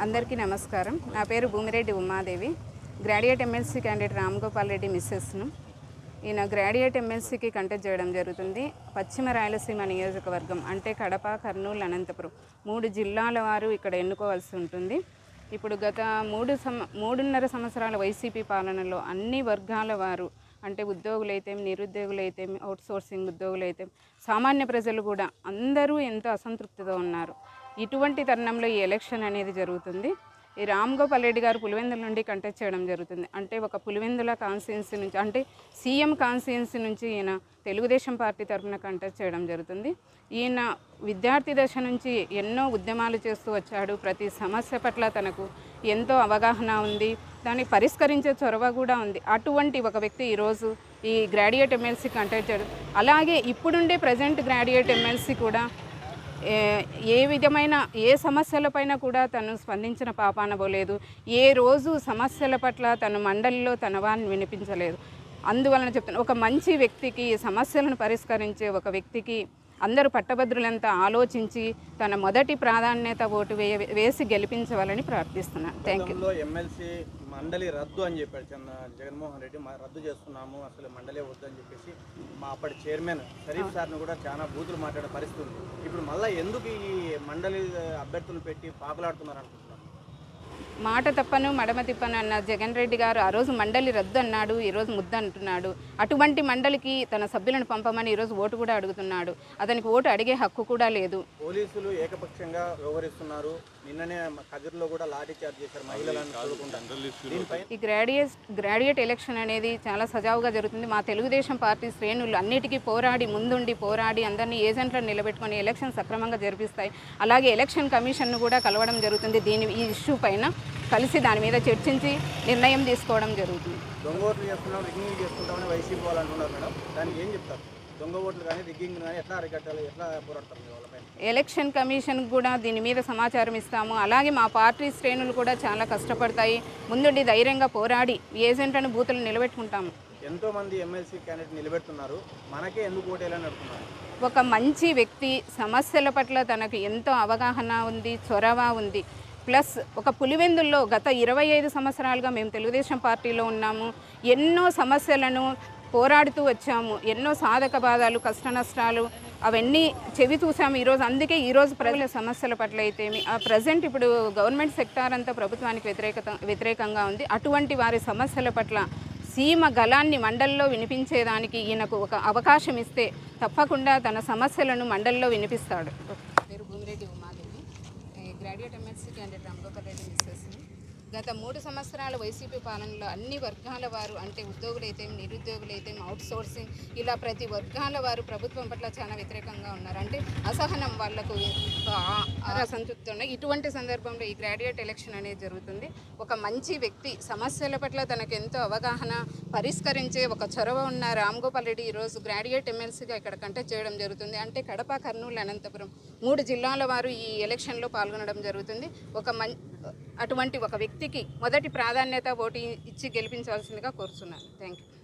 అందరికీ నమస్కారం నా పేరు Bhumireddy Umadevi graduate MLC candidate Ram Gopal Reddy మిస్సెస్ను ఈయన గ్రాడ్యుయేట్ ఎమ్మెల్సీకి కంటెస్ట్ చేయడం జరుగుతుంది పశ్చిమ రాయలసీమ నియోజకవర్గం అంటే కడప కర్నూలు అనంతపురం మూడు జిల్లాల వారు ఇక్కడ ఎన్నుకోవాల్సి ఉంటుంది ఇప్పుడు గత మూడు సం మూడున్నర సంవత్సరాల వైసీపీ పాలనలో అన్ని వర్గాల వారు అంటే ఉద్యోగులైతే నిరుద్యోగులైతే అవుట్ సోర్సింగ్ ఉద్యోగులైతే సామాన్య ప్రజలు కూడా అందరూ ఎంతో అసంతృప్తితో ఉన్నారు ఇటువంటి తరుణంలో ఈ ఎలక్షన్ అనేది జరుగుతుంది ఈ రామ్ గోపాల్ రెడ్డి గారు పులివెందుల నుండి కంటెస్ట్ చేయడం జరుగుతుంది అంటే ఒక పులివెందుల కాన్స్టిట్యున్సీ నుంచి అంటే సీఎం కాన్స్టిట్యున్సీ నుంచి ఈయన తెలుగుదేశం పార్టీ తరఫున కంటెస్ట్ చేయడం జరుగుతుంది ఈయన విద్యార్థి దశ నుంచి ఎన్నో ఉద్యమాలు చేస్తూ వచ్చాడు ప్రతి సమస్య పట్ల తనకు ఎంతో అవగాహన ఉంది దాన్ని పరిష్కరించే చొరవ కూడా ఉంది అటువంటి ఒక వ్యక్తి ఈరోజు ఈ గ్రాడ్యుయేట్ ఎమ్మెల్సీ కంటెస్ట్ చేయడం అలాగే ఇప్పుడుండే ప్రజెంట్ గ్రాడ్యుయేట్ ఎమ్మెల్సీ కూడా ఏ- ఏ విధమైన ఏ సమస్యలపైన కూడా తను స్పందించిన పాపాన పోలేదు ఏ రోజు సమస్యల పట్ల తన మండలిలో తన వారిని వినిపించలేదు అందువలన చెప్తాను ఒక మంచి వ్యక్తికి సమస్యలను పరిష్కరించే ఒక వ్యక్తికి అందరూ పట్టభద్రులంతా ఆలోచించి తన మొదటి ప్రాధాన్యత ఓటు వేయ వేసి గెలిపించవాలని ప్రార్థిస్తున్నాను థ్యాంక్ యూ గతంలో ఎమ్మెల్సీ మండలి రద్దు అని చెప్పాడు చంద్ర జగన్మోహన్ రెడ్డి మా రద్దు చేస్తున్నాము అసలు మండలే వద్దు అని చెప్పేసి మా అప్పటి చైర్మన్ షరీఫ్ సార్ని కూడా చాలా బూతులు మాట్లాడే పరిస్థితి ఉంది ఇప్పుడు మళ్ళీ ఎందుకు ఈ మండలి అభ్యర్థులు పెట్టి పాకులాడుతున్నారు అనుకుంటున్నారు మాట తప్పను మడమ తిప్పను అన్న జగన్ రెడ్డి గారు ఆ రోజు మండలి రద్దు అన్నాడు ఈరోజు ముద్ద అంటున్నాడు అటువంటి మండలికి తన సభ్యులను పంపమని ఈరోజు ఓటు కూడా అడుగుతున్నాడు అతనికి ఓటు అడిగే హక్కు కూడా లేదు పోలీసులు ఏకపక్షంగా వ్యవహరిస్తున్నారు నిన్ననే కదిరిలో కూడా లాఠీ చార్జ్ చేశారు మహిళలను చూడకుండా దీనిపై ఈ గ్రాడ్యుయేట్ గ్రాడ్యుయేట్ ఎలక్షన్ అనేది చాలా సజావుగా జరుగుతుంది మా తెలుగుదేశం పార్టీ శ్రేణులు అన్నిటికీ పోరాడి ముందుండి పోరాడి అందరినీ ఏజెంట్లను నిలబెట్టుకొని ఎలక్షన్ సక్రమంగా జరిపిస్తాయి అలాగే ఎలక్షన్ కమిషన్ను కూడా కలవడం జరుగుతుంది దీని ఈ ఇష్యూ పైన కలిసి దాని మీద చర్చించి నిర్ణయం తీసుకోవడం జరుగుతుంది దొంగ ఓట్లు చేస్తున్నాం రిగ్గింగ్ చేసుకుంటామని వైసీపీ వాళ్ళు అంటున్నారు మేడం దానికి ఏం చెప్తారు దొంగ ఓట్లు కానీ రిగ్గింగ్ కానీ ఎట్లా అరికట్టాలి ఎట్లా పోరాడతారు మీ వాళ్ళపైన ఎలక్షన్ కమిషన్ కూడా దీని మీద సమాచారం ఇస్తాము అలాగే మా పార్టీ శ్రేణులు కూడా చాలా కష్టపడతాయి ముందుండి ధైర్యంగా పోరాడి ఏజెంట్లను బూతులు నిలబెట్టుకుంటాము ఎంతో మంది ఎమ్మెల్సీ క్యాండిడేట్ నిలబెడుతున్నారు మనకే ఎందుకు ఓటేయాలని అడుగుతున్నారు ఒక మంచి వ్యక్తి సమస్యల పట్ల తనకు ఎంతో అవగాహన ఉంది చొరవ ఉంది ప్లస్ ఒక పులివెందుల్లో గత ఇరవై ఐదు సంవత్సరాలుగా మేము తెలుగుదేశం పార్టీలో ఉన్నాము ఎన్నో సమస్యలను పోరాడుతూ వచ్చాము ఎన్నో సాధక బాధలు కష్ట నష్టాలు అవన్నీ చెవి చూసాము ఈరోజు అందుకే ఈరోజు ప్రజల సమస్యల పట్ల అయితే ఆ ప్రజెంట్ ఇప్పుడు గవర్నమెంట్ సెక్టార్ అంతా ప్రభుత్వానికి వ్యతిరేకత వ్యతిరేకంగా ఉంది అటువంటి వారి సమస్యల పట్ల సీమ గలాన్ని మండల్లో వినిపించేదానికి ఈయనకు ఒక అవకాశం ఇస్తే తప్పకుండా తన సమస్యలను మండల్లో వినిపిస్తాడు పేరు Bhumireddy Umadevi graduate MLC candidate Ramagopal Reddy మిస్సెస్ని గత మూడు సంవత్సరాల వైసీపీ పాలనలో అన్ని వర్గాల వారు అంటే ఉద్యోగులైతే నిరుద్యోగులైతే అవుట్ సోర్సింగ్ ఇలా ప్రతి వర్గాల వారు ప్రభుత్వం పట్ల చాలా వ్యతిరేకంగా ఉన్నారు అంటే అసహనం వాళ్లకు అసంతృప్తి ఉన్నాయి ఇటువంటి సందర్భంలో ఈ గ్రాడ్యుయేట్ ఎలక్షన్ అనేది జరుగుతుంది ఒక మంచి వ్యక్తి సమస్యల పట్ల తనకు ఎంతో అవగాహన పరిష్కరించే ఒక చొరవ ఉన్న రామ్ గోపాల్ రెడ్డి ఈరోజు గ్రాడ్యుయేట్ ఎమ్మెల్సీగా ఇక్కడ కంటెస్ట్ చేయడం జరుగుతుంది అంటే కడప కర్నూలు అనంతపురం మూడు జిల్లాల వారు ఈ ఎలక్షన్లో పాల్గొనడం జరుగుతుంది ఒక మం అటువంటి ఒక వ్యక్తికి మొదటి ప్రాధాన్యత ఓటు ఇచ్చి గెలిపించాల్సిందిగా కోరుతున్నాను థ్యాంక్ యూ